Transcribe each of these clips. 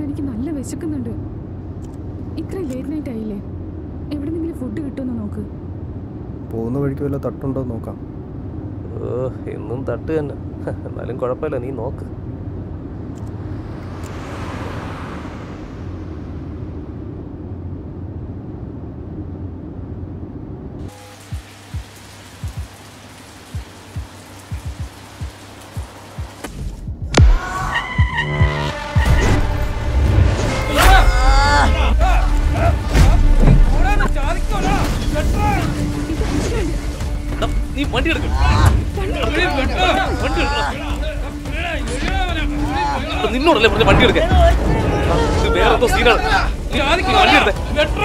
എനിക്ക് നല്ല വിശക്കുന്നുണ്ട് ഇത്ര ലേറ്റ് നൈറ്റ് ആയില്ലേ എവിടെന്നെങ്കിലും ഫുഡ് കിട്ടുമെന്ന് നോക്ക് പോകുന്ന വഴിക്ക് വല്ല തട്ടുണ്ടോ എന്ന് നോക്കാം ഓ എന്നും തട്ട് തന്നെ എന്നാലും കുഴപ്പമില്ല നീ നോക്ക് എടാ, നീ വണ്ടി എടുക്കും വണ്ടി എടുക്കണം നിന്നോടല്ലേ പറഞ്ഞ വണ്ടി എടുക്കാൻ ഇത് വേറെ എന്തോ സീനാണ് നീ നീ വണ്ടി എടുത്തേ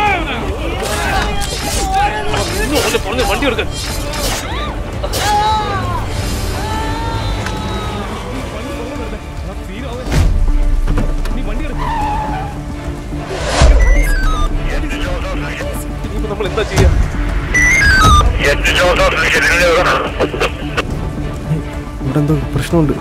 നിന്നോടല്ലേ പറഞ്ഞ വണ്ടി എടുക്കാൻ നീ വണ്ടി എടുക്ക ഇനിയിപ്പോ നമ്മൾ എന്താ ചെയ്യാ ഇവിടെ എന്തോ പ്രശ്നമുണ്ട്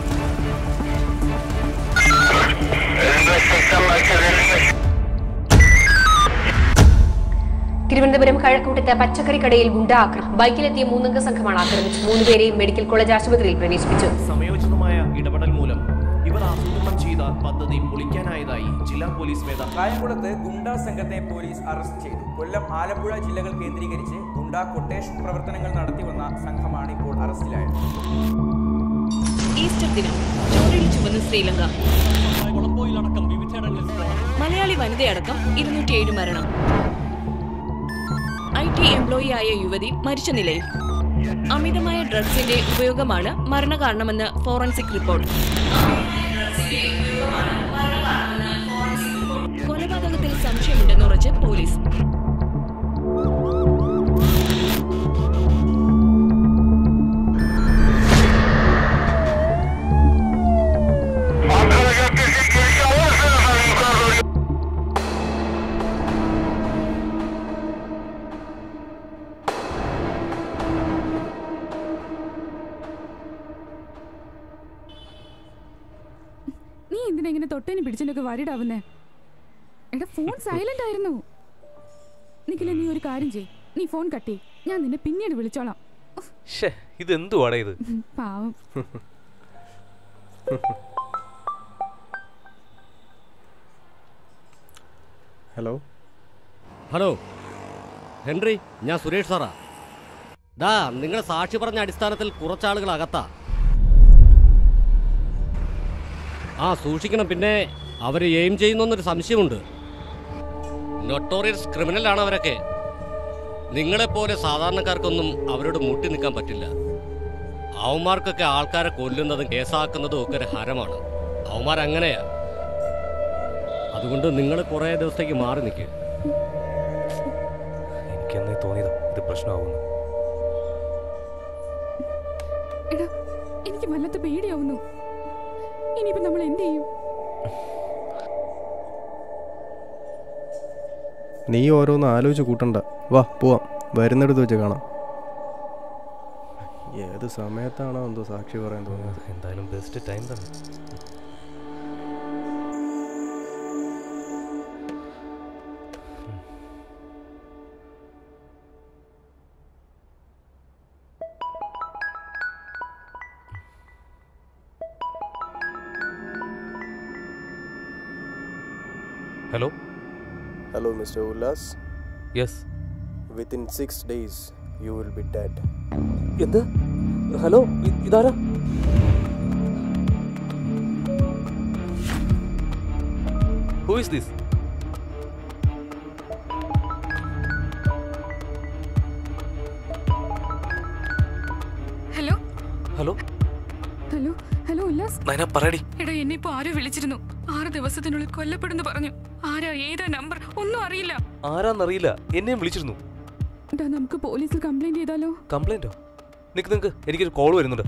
തിരുവനന്തപുരം കഴക്കൂട്ടത്ത് പച്ചക്കറി കടയിൽ ഗുണ്ടാക്രമണം ബൈക്കിലെത്തിയ മൂന്നംഗ സംഘമാണ് ആക്രമിച്ചത് മൂന്നുപേരെയും മെഡിക്കൽ കോളേജ് ആശുപത്രിയിൽ പ്രവേശിപ്പിച്ചു സമയോചിതമായ ഇടപെടൽ മൂലം ഇവർ ആസൂത്രണം ചെയ്ത പദ്ധതി പൊളിക്കാനായതായി ജില്ലാ പോലീസ് മേധാവി കായംകുളത്ത് ഗുണ്ടാ സംഘത്തെ പോലീസ് അറസ്റ്റ് ചെയ്തു കൊല്ലം ആലപ്പുഴ ജില്ലകൾ കേന്ദ്രീകരിച്ച് ഗുണ്ടാ കൊട്ടേഷൻ പ്രവർത്തനങ്ങൾ നടത്തിവന്ന സംഘമാണ് ഇപ്പോൾ അറസ്റ്റിലായത് ഈസ്റ്റർ ദിനം ചോരയിൽ ചുവന്ന ശ്രീലങ്ക മലയാളി വനിതയടക്കം ഇരുന്നൂറ്റിയേഴ് മരണം ഐ ടി എംപ്ലോയി ആയ യുവതി മരിച്ച നിലയിൽ അമിതമായ ഡ്രഗ്സിന്റെ ഉപയോഗമാണ് മരണകാരണമെന്ന് ഫോറൻസിക് റിപ്പോർട്ട് കൊലപാതകത്തിൽ സംശയമുണ്ടെന്ന് ഉറച്ച് പോലീസ് നീ എന്തിനാ ഇങ്ങനെ തൊട്ടേനും പിടിച്ചതിനൊക്കെ വരിടാവുന്നേ എടാ ഫോൺ സൈലന്റ് ആയിരുന്നു നിഖില നീ ഒരു കാര്യം ചെയ് നീ ഫോൺ കട്ടി ഞാൻ നിന്നെ പിന്നീട് വിളിച്ചോളാം ഉഫ്, ഷേ ഇതെന്തുവാടാ ഇത് ഉം, പാവം ഹലോ ഹലോ ഹെൻറി ഞാൻ സുരേഷ് സാറാ ദാ നിങ്ങൾ സാക്ഷി പറഞ്ഞ അടിസ്ഥാനത്തിൽ കുറച്ചാളുകൾ അകത്താ ആ സൂക്ഷിക്കണം പിന്നെ അവർ എയിം ചെയ്യുന്നൊരു സംശയമുണ്ട് നൊട്ടോറിയസ് ക്രിമിനലാണ് അവരൊക്കെ നിങ്ങളെപ്പോലെ സാധാരണക്കാർക്കൊന്നും അവരോട് മുട്ടി നിൽക്കാൻ പറ്റില്ല അവന്മാർക്കൊക്കെ ആൾക്കാരെ കൊല്ലുന്നതും കേസാക്കുന്നതും ഒക്കെ ഒരു ഹരമാണ് അവന്മാർ അങ്ങനെയാ അതുകൊണ്ട് നിങ്ങൾ കുറേ ദിവസത്തേക്ക് മാറി നിൽക്കുക എനിക്കെന്നേ തോന്നിയതാ ഇത് പ്രശ്നമാവുന്നു എടാ എനിക്ക് വല്ലാത്ത പേടിയാവുന്നു ഇനിയിപ്പോ നമ്മൾ എന്ത് ചെയ്യും നീ ഓരോന്ന് ആലോചിച്ച് കൂട്ടണ്ട വാ പോവാം വരുന്നിടത്ത് വെച്ച് കാണാം ഏത് സമയത്താണോ എന്തോ സാക്ഷി പറയാൻ തോന്നുന്നത് എന്തായാലും ബെസ്റ്റ് ടൈം തന്നെ hello hello mister Ullas yes within six days you will be dead എന്ത് ഹലോ ഇതാരാ who is this hello hello hello hello Ullas Nayana പറയടി എടാ എന്നെ ഇപ്പൊ ആരോ വിളിച്ചിരുന്നു ആറ് ദിവസത്തിനുള്ളിൽ കൊല്ലപ്പെടുന്നു പറഞ്ഞു ആരാ ഏതാ നമ്പർ ഒന്നും അറിയില്ല ആരാന്നറിയില്ല എന്നെയും വിളിച്ചിരുന്നു എടാ നമുക്ക് പോലീസിൽ കംപ്ലൈന്റ് ചെയ്താലോ കംപ്ലൈന്റോ നിക്ക് നിക്ക് എനിക്കൊരു കോൾ വരുന്നുണ്ട്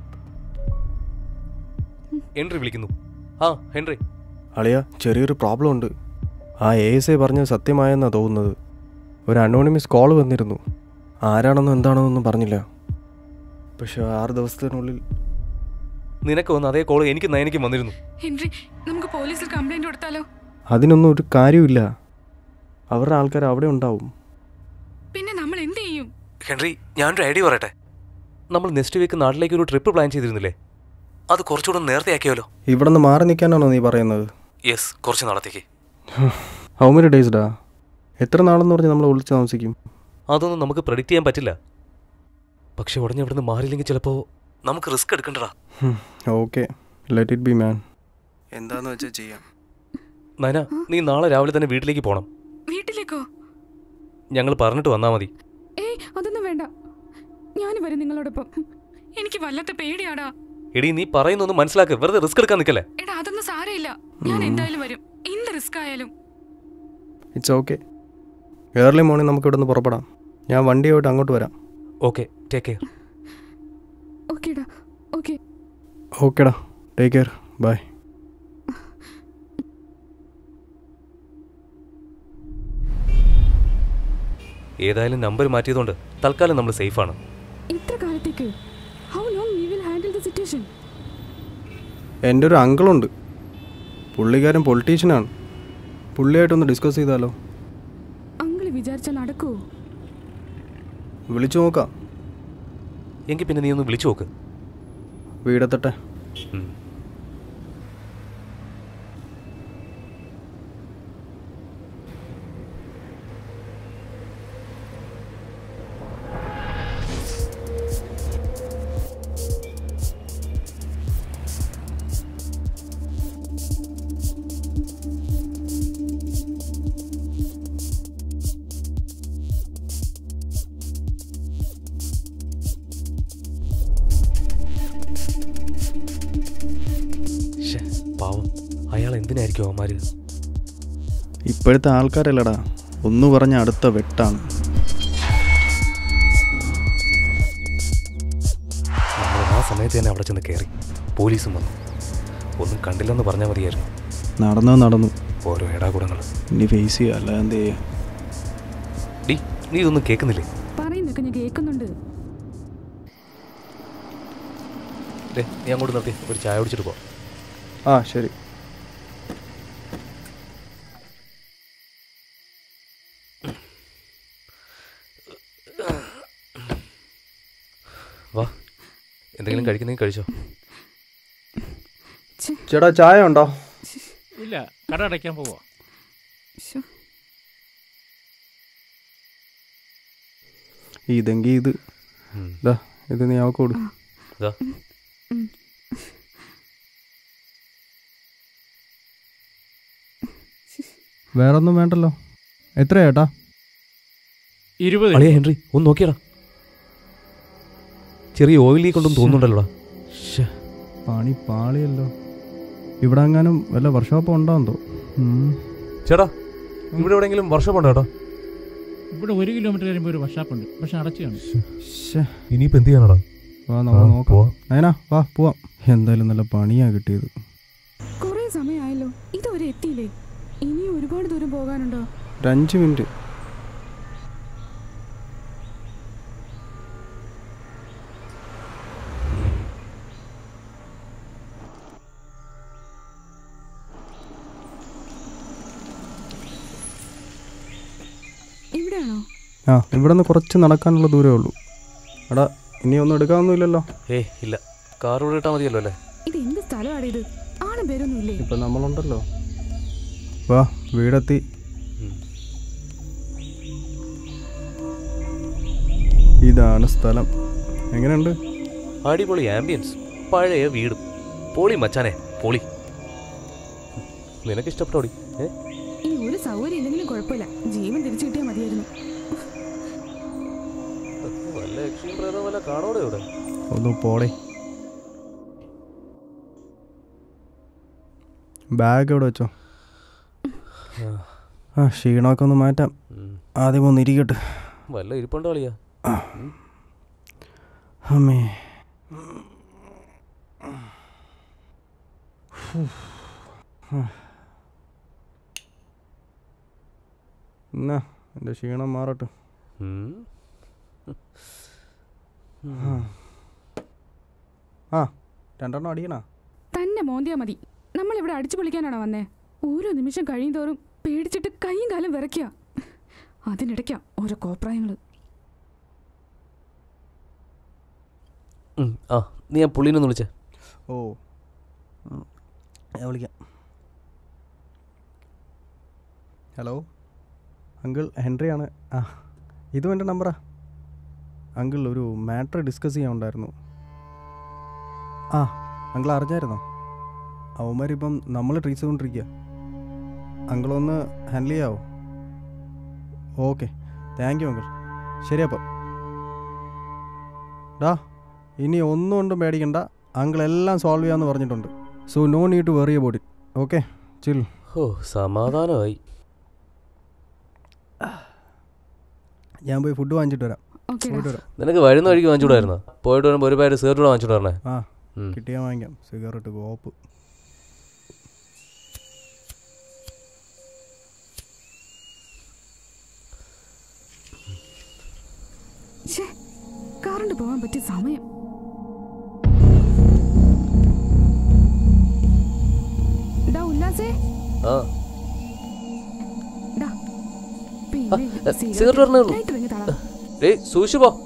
ഹെൻറി വിളിക്കുന്നു ആ ഹെൻറി അളിയ ചെറിയൊരു പ്രോബ്ലം ഉണ്ട് ആ എ എസ് ഐ പറഞ്ഞത് സത്യമായെന്നാണ് തോന്നുന്നത് ഒരു അനോണിമസ് കോൾ വന്നിരുന്നു ആരാണെന്നോ എന്താണെന്നൊന്നും പറഞ്ഞില്ല പക്ഷെ ആറ് ദിവസത്തിനുള്ളിൽ നിനക്ക് വന്ന അതേ കോൾ എനിക്ക് നയനയ്ക്കും വന്നിരുന്നു ഹെൻറി നമുക്ക് പോലീസിൽ കംപ്ലൈന്റ് കൊടുത്താലോ അതിനൊന്നും ഒരു കാര്യമില്ല അവരുടെ ആൾക്കാർ അവിടെ ഉണ്ടാവും പിന്നെ നമ്മൾ എന്ത് ചെയ്യും ഹെൻറി ഞാനൊരു ഐഡിയ പറയട്ടെ നമ്മൾ നെക്സ്റ്റ് വീക്ക് നാട്ടിലേക്ക് ഒരു ട്രിപ്പ് പ്ലാൻ ചെയ്തിരുന്നില്ലേ അത് കുറച്ചുകൂടെ നേരത്തെ ആക്കിയാലോ ഇവിടെ നിന്ന് മാറി നിൽക്കാനാണോ നീ പറയുന്നത് യെസ് കുറച്ച് നാളത്തേക്ക് ഹൗ മെനി ഡേയ്സ് ഡാ എത്ര നാളെന്ന് പറഞ്ഞ് നമ്മൾ ഒളിച്ച് താമസിക്കും അതൊന്നും നമുക്ക് പ്രഡിക്റ്റ് ചെയ്യാൻ പറ്റില്ല പക്ഷെ ഉടനെ ഇവിടുന്ന് മാറിയില്ലെങ്കിൽ ചിലപ്പോൾ നമുക്ക് റിസ്ക് എടുക്കണ്ടടാ okay let it be man എന്താന്ന് വെച്ചാൽ ചെയ്യാം നയന നീ നാളെ രാവിലെ തന്നെ വീട്ടിലേക്ക് പോകണം വീട്ടിലേക്കോ ഞങ്ങൾ പറഞ്ഞിട്ട് വന്നാൽ മതി ഏയ് അതൊന്നും വേണ്ട ഞാൻ വരും നിങ്ങളോടൊപ്പം എനിക്ക് വല്ലാത്ത പേടിയാടാ എടി നീ പറയുന്നൊന്ന് മനസ്സിലാക്കുക വെറുതെ റിസ്ക് എടുക്കാൻ നിൽക്കല്ലേ എടാ അതൊന്നും സാരമില്ല ഞാൻ എന്തായാലും വരും എന്ത് റിസ്ക് ആയാലും ഇറ്റ്സ് ഓക്കെ ഏർലി മോർണിംഗ് നമുക്ക് ഇവിടെ നിന്ന് പുറപ്പെടാം ഞാൻ വണ്ടിയായിട്ട് അങ്ങോട്ട് വരാം ഓക്കെ ടേക്ക് കെയർ ഓക്കേടാ ഓക്കെ ഓക്കെടാ ടേക്ക് കെയർ ബൈ ഏതായാലും നമ്പർ മാറ്റിയതുകൊണ്ട് തൽക്കാലം നമ്മൾ സേഫാണ് ഇത്ര കാലത്തേക്ക് how long we will handle the situation എൻ്റെ ഒരു അങ്കിളുണ്ട് പുള്ളിക്കാരൻ പൊളിറ്റീഷ്യനാണ് പുള്ളിയായിട്ടൊന്ന് ഡിസ്കസ് ചെയ്താലോ അങ്കിള് വിചാരിച്ചാൽ നടക്കുവോ വിളിച്ചു നോക്കാം എങ്കിൽ പിന്നെ നീ ഒന്ന് വിളിച്ചു നോക്ക് വീടെത്തട്ടെ ഉം. ശ്ശെ, പാവം അയാൾ എന്തിനായിരിക്കും അവന്മാര് ഇപ്പോഴത്തെ ആൾക്കാരല്ലടാ ഒന്ന് പറഞ്ഞ അടുത്ത വെട്ടാണ് നമ്മൾ ആ സമയത്ത് തന്നെ അവിടെ ചെന്ന് കയറി പോലീസും വന്നു ഒന്നും കണ്ടില്ലെന്ന് പറഞ്ഞാൽ മതിയായിരുന്നു നടന്നോ നടന്നു ഓരോ ഏടാകൂടങ്ങൾ ഇനി ഫേസ് ചെയ്യുക അല്ല എന്ത് ചെയ്യുക ഡി നീ ഇതൊന്നും കേൾക്കുന്നില്ലേ പറയുന്നൊക്കെ ഞാൻ കേൾക്കുന്നുണ്ട് ഡേ നീ അങ്ങോട്ട് നിർത്തി ഒരു ചായ കുടിച്ചിട്ട് പോ ആ ശരി വാ എന്തെങ്കിലും കഴിക്കുന്നെങ്കിൽ കഴിച്ചോ ചേട്ടാ ചായ ഉണ്ടോ ഇല്ല കട അടയ്ക്കാൻ പോവാ ശ്ശോ. ഇതെങ്കിൽ ഇത് ഉം. ഇതാ ഇത് നീ അവക്ക് കൊടു ഇതാ വേറൊന്നും വേണ്ടല്ലോ എത്ര ചേട്ടാ ഇരുപത് അളിയ ഹെൻറി ഒന്ന് നോക്കിയടാ ചെറിയ ഓയിൽ ലീക്ക് ഉണ്ടെന്ന് തോന്നുന്നുണ്ടല്ലോടാ പണി പാളിയല്ലോ ഇവിടെ എങ്ങാനും വല്ല വർഷോപ്പ് ഉണ്ടോന്തോ ചേട്ടാ ഇവിടെ എവിടെയെങ്കിലും വർഷം ഉണ്ടോ ചേട്ടാ ഇവിടെ ഒരു കിലോമീറ്റർ കഴിയുമ്പോൾ ഒരു വർഷാപ്പ് ഉണ്ട് പക്ഷെ അടച്ചാണ് ഇനിയിപ്പോ എന്ത് ചെയ്യാനടാ വാ നമുക്ക് ആ, നോക്കാം പോവാം. നയനാ വാ പോവാം എന്തായാലും നല്ല പണിയാ കിട്ടിയത് കുറേ സമയമായല്ലോ ഇതുവരെ എത്തിയില്ലേ ഇനിയും ഒരുപാട് ദൂരം പോകാനുണ്ടോ ഒരു അഞ്ച് മിനിറ്റ് ഇവിടെയാണോ ആ ഇവിടെ നിന്ന് കുറച്ച് നടക്കാനുള്ള ദൂരമേ ഉള്ളൂ എടാ ഇനി ഒന്നും എടുക്കാനൊന്നുമില്ലല്ലോ ഏയ് ഇല്ല കാർ ഇവിടെ ഇട്ടാൽ മതിയല്ലോ അല്ലേ ഇത് എന്ത് സ്ഥലമാണ് ഇത് ആളും പേരൊന്നും ഇല്ലേ ഇപ്പം നമ്മളുണ്ടല്ലോ വാ വീടെത്തി ഇതാണ് സ്ഥലം എങ്ങനെയുണ്ട് അടിപൊളി ആംബിയൻസ് പഴയ വീടും പൊളി മച്ചാനെ പൊളി നിനക്ക് ഇഷ്ടപ്പെട്ടോടി ഏ ഈ ഒരു സൗകര്യം ഇല്ലെങ്കിലും കുഴപ്പമില്ല ജീവൻ തിരിച്ചു കിട്ടിയാൽ മതിയായിരുന്നു വല്ല യക്ഷിയും പ്രേതവും വല്ല കാണോടെ ഇവിടെ ഒന്ന് പോടെ ബാഗ് എവിടെ വെച്ചോ ആ ക്ഷീണമൊക്കെ ഒന്ന് മാറ്റാം ഉം. ആദ്യം ഒന്ന് ഇരിക്കട്ടെ വല്ല ഇരിപ്പുണ്ടോ കളിയാ അമ്മേ എന്നാ എൻ്റെ ക്ഷീണം മാറട്ടെ ഉം. ആ രണ്ടെണ്ണം അടിയണ തന്നെ മോന്തിയാ മതി നമ്മൾ ഇവിടെ അടിച്ചു പൊളിക്കാനാണോ വന്നേ ഓരോ നിമിഷം കഴിയുന്തോറും പേടിച്ചിട്ട് കൈയും കാലം വിറയ്ക്കുക അതിനിടയ്ക്കാ ഓരോ കോപ്രായങ്ങള് ഉം, ആ നീ ആ പുള്ളീനെ ഒന്ന് വിളിച്ചേ ഓ ഉം, ഞാൻ വിളിക്കാം ഹലോ അങ്കിൾ ഹെൻറിയാണ് ആ ഇതും എൻ്റെ നമ്പറാ അങ്കിൾ ഒരു മാറ്റർ ഡിസ്കസ് ചെയ്യാനുണ്ടായിരുന്നു ആ അങ്കിൾ അറിഞ്ഞായിരുന്നോ അവന്മാരിപ്പം നമ്മൾ ട്രീറ്റ് ചെയ്തുകൊണ്ടിരിക്കുക അങ്കിളൊന്ന് ഹാൻഡിൽ ചെയ്യാവോ ഓക്കെ താങ്ക് യു അങ്കിൾ ശരി അപ്പം ഡാ ഇനി ഒന്നും കൊണ്ടും പേടിക്കണ്ട അങ്കിൾ എല്ലാം സോൾവ് ചെയ്യാമെന്ന് പറഞ്ഞിട്ടുണ്ട് so no need to worry about it okay chill ഓ സമാധാനമായി ഞാൻ പോയി ഫുഡ് വാങ്ങിച്ചിട്ട് വരാം ഓക്കെ പോയിട്ട് വരാം നിനക്ക് വരുന്ന വഴിക്ക് വാങ്ങിച്ചുകൂടായിരുന്നോ പോയിട്ട് വരുമ്പോൾ ഒരു പാര് സിഗരറ്റ് വാങ്ങിച്ചോട്ട് വരണേ ആ ഉം. കിട്ടിയാൽ വാങ്ങിക്കാം സിഗരറ്റ് കോപ്പ് ഛേ കറണ്ട് പോകാൻ പറ്റിയ സമയം ഡാ ഉല്ലാസേ ആ ഡാ പിന്നെ ആ, സിഗരറ്റ് വരണേ ഉള്ളൂ. ലൈറ്റ് ഇറങ്ങി താളാ ഡേയ് സൂക്ഷിച്ചു പോ